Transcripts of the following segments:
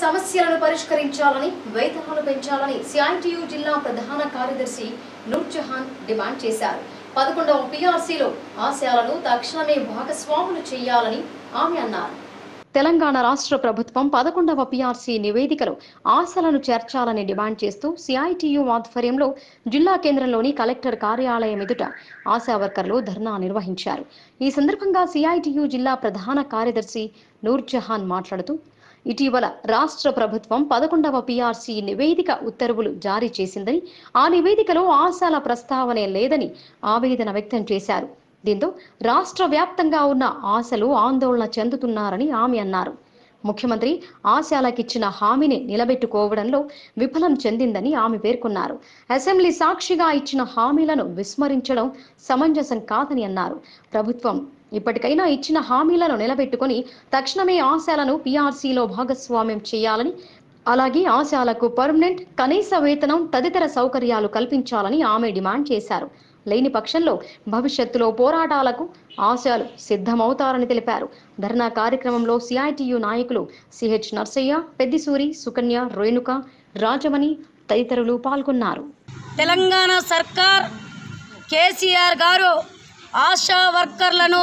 సమస్యలను పరిష్కరించాలని వేతనాలు పెంచాలని సిఐటియు జిల్లా ప్రధాన కార్యదర్శి నూర్జహాన్ డిమాండ్ చేశారు పదకొండవ పిఆర్సీలో ఆశయాలను తక్షణమే భాగస్వాములు చేయాలని ఆమె అన్నారు తెలంగాణ రాష్ట్ర ప్రభుత్వం పదకొండవ పిఆర్సీ నివేదికలో ఆశలను చేర్చాలని డిమాండ్ చేస్తూ సిఐటియు ఆధ్వర్యంలో జిల్లా కేంద్రంలోని కలెక్టర్ కార్యాలయం ఎదుట ఆశా వర్కర్లు ధర్నా నిర్వహించారు ఈ సందర్భంగా సిఐటియు జిల్లా ప్రధాన కార్యదర్శి నూర్జహాన్ మాట్లాడుతూ ఇటీవల రాష్ట్ర ప్రభుత్వం పదకొండవ పిఆర్సీ నివేదిక ఉత్తర్వులు జారీ చేసిందని ఆ నివేదికలో ఆశాల ప్రస్తావనే లేదని ఆవేదన వ్యక్తం చేశారు దీంతో రాష్ట్ర వ్యాప్తంగా ఉన్న ఆశలు ఆందోళన చెందుతున్నారని ఆమె అన్నారు ముఖ్యమంత్రి ఆశాలకిచ్చిన హామీని నిలబెట్టుకోవడంలో విఫలం చెందిందని ఆమె పేర్కొన్నారు అసెంబ్లీ సాక్షిగా ఇచ్చిన హామీలను విస్మరించడం సమంజసం కాదని అన్నారు ప్రభుత్వం ఇప్పటికైనా ఇచ్చిన హామీలను నిలబెట్టుకొని తక్షణమే ఆశాలను పీఆర్సీలో భాగస్వామ్యం చేయాలని అలాగే ఆశాలకు పర్మనెంట్ కనీస వేతనం తదితర సౌకర్యాలు కల్పించాలని ఆమె డిమాండ్ చేశారు లేని పక్షంలో భవిష్యత్తులో పోరాటాలకు ఆశలు సిద్ధమవుతారని తెలిపారు ధర్నా కార్యక్రమంలో సిఐటియు నాయకులు సిహెచ్ నర్సయ్య పెద్దిసూరి సుకన్య రేణుక రాజమణి తదితరులు పాల్గొన్నారు తెలంగాణ సర్కార్ కేసీఆర్ గారు ఆశా వర్కర్లను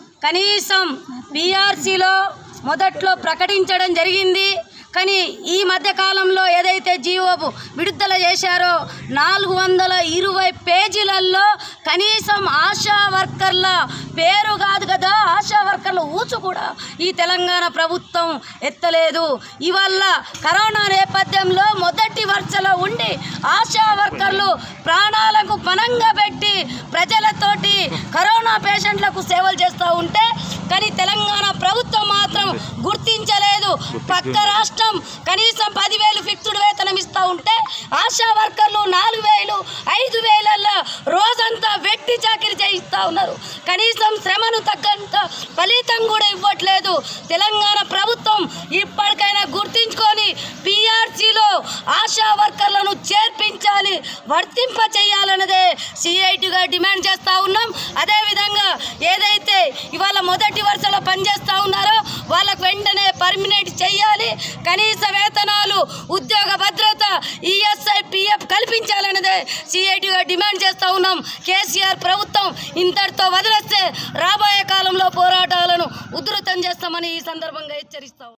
కనీసం బీఆర్సీలో మొదట్లో ప్రకటించడం జరిగింది కానీ ఈ మధ్య కాలంలో ఏదైతే జీవో విడుదల చేశారో నాలుగు వందల ఇరవై పేజీలలో కనీసం ఆశా వర్కర్ల పేరు కాదు కదా ఆశా వర్కర్ల ఊచు కూడా ఈ తెలంగాణ ప్రభుత్వం ఎత్తలేదు ఇవల్ల కరోనా నేపథ్యంలో మొదటి వరుసలో ఉండి ఆశా వర్కర్లు ప్రాణాలకు పనంగా పెట్టి ప్రజలతోటి కరోనా పేషెంట్లకు సేవలు చేస్తూ ఉంటే కానీ తెలంగాణ ప్రభుత్వం మాత్రం గుర్తించలేదు పక్క రాష్ట్రం కనీసం పదివేలు ఫిక్స్డ్ వేతనం ఇస్తూ ఉంటే ఆశా వర్కర్లు నాలుగు వేలు ఐదు వేలల్లో రోజంతా వెట్టి చాకిరి చేయిస్తూ ఉన్నారు కనీసం శ్రమను తగ్గంత ఫలితం కూడా ఇవ్వట్లేదు తెలంగాణ ప్రభుత్వం ఇప్పటికైనా గుర్తించుకొని పిఆర్సీలో ఆశా వర్కర్లను చేర్పించాలి వర్తింప చేయాలన్నదే సిఐటిగా డిమాండ్ చేస్తూ ఉన్నాం అదేవిధంగా ఏదైతే ఇవాళ మొదటి వరుసలో పనిచేస్తూ ఉన్నారో వాళ్ళకు వెంటనే పర్మినెంట్ చేయాలి కనీస వేతనాలు ఉద్యోగ భద్రత ఈఎస్ఐ పిఎఫ్ కల్పించాలన్నదే సిఐటిగా డిమాండ్ చేస్తూ ఉన్నాం కేసీఆర్ ప్రభుత్వం ఇంతటితో వదిలేస్తే రాబోయే కాలంలో పోరాటాలను ఉధృతం చేస్తామని ఈ సందర్భంగా హెచ్చరిస్తాం